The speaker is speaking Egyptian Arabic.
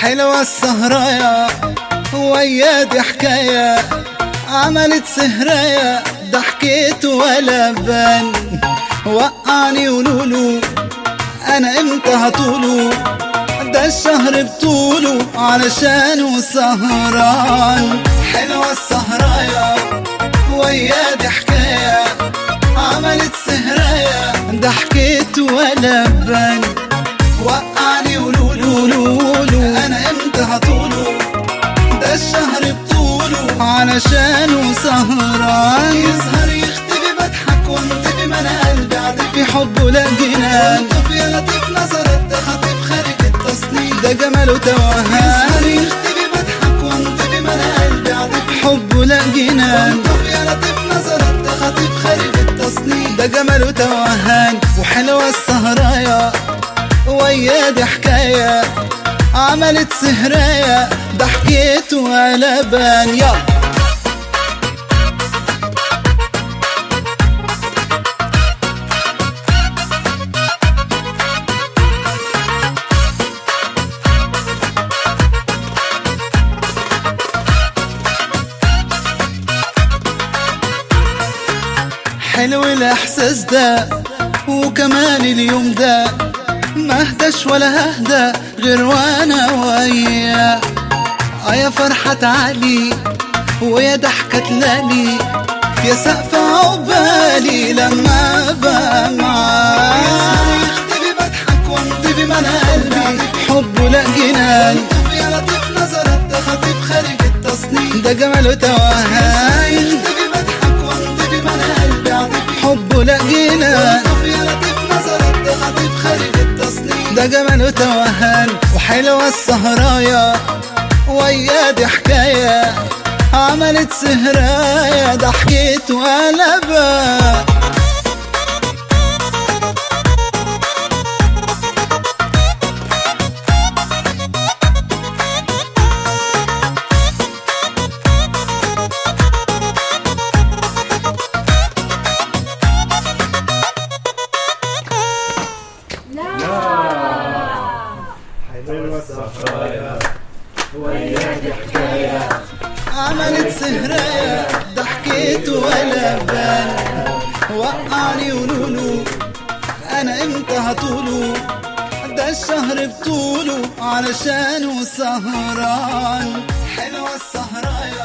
حلوة السهرايا ويا دي حكاية عملت سهرايا ضحكت ولا بان وقعني ولولو انا امتى هطولو ده الشهر بطوله علشانه سهران حلوة السهرايا ويا دي حكاية عملت سهرايا ضحكت ولا بان وقعني ولولو لولو انا امتى هطوله ده الشهر بطوله علشانه سهران يسهر يختفي بضحك وانطفي ما انا قلبي عاطفي حبه لا جنان وانطفي يا لطيف نظرت ده خطيف خارج التصنيف ده جماله توهان يسهر يختفي بضحك وانطفي ما انا قلبي عاطفي حبه لا جنان وانطفي يا لطيف نظرت ده خطيف خارج التصنيف ده جماله توهان وحلوة السهرايا ويا دي حكاية عملت سهراية ضحكت ولا بان يلا حلو الاحساس ده وكمان اليوم ده ما اهداش ولا ههدى غير وانا وياه اه يا فرحة علي ويا ضحكة لالي يا سقف عقبالي لما ابقى معاه يختفي بضحك وانطفي ما انا قلبي حبه لا جنان يا لطيف نظرت ده خطيف خارج التصنيف ده جماله توهان يختفي بضحك وانطفي ما انا قلبي عاطفي حبه لا جنان يا لطيف نظرت ده خطيف خارج التصنيف ده جماله توهان وحلوة السهرايا ويا دي حكاية عملت سهرايا ضحكت وقلبها حلوة السهرايا عملت سهرايا ضحكت ولا بان وقعني ولولو انا امتى هطوله ده الشهر بطوله علشانه سهران حلوة السهرايا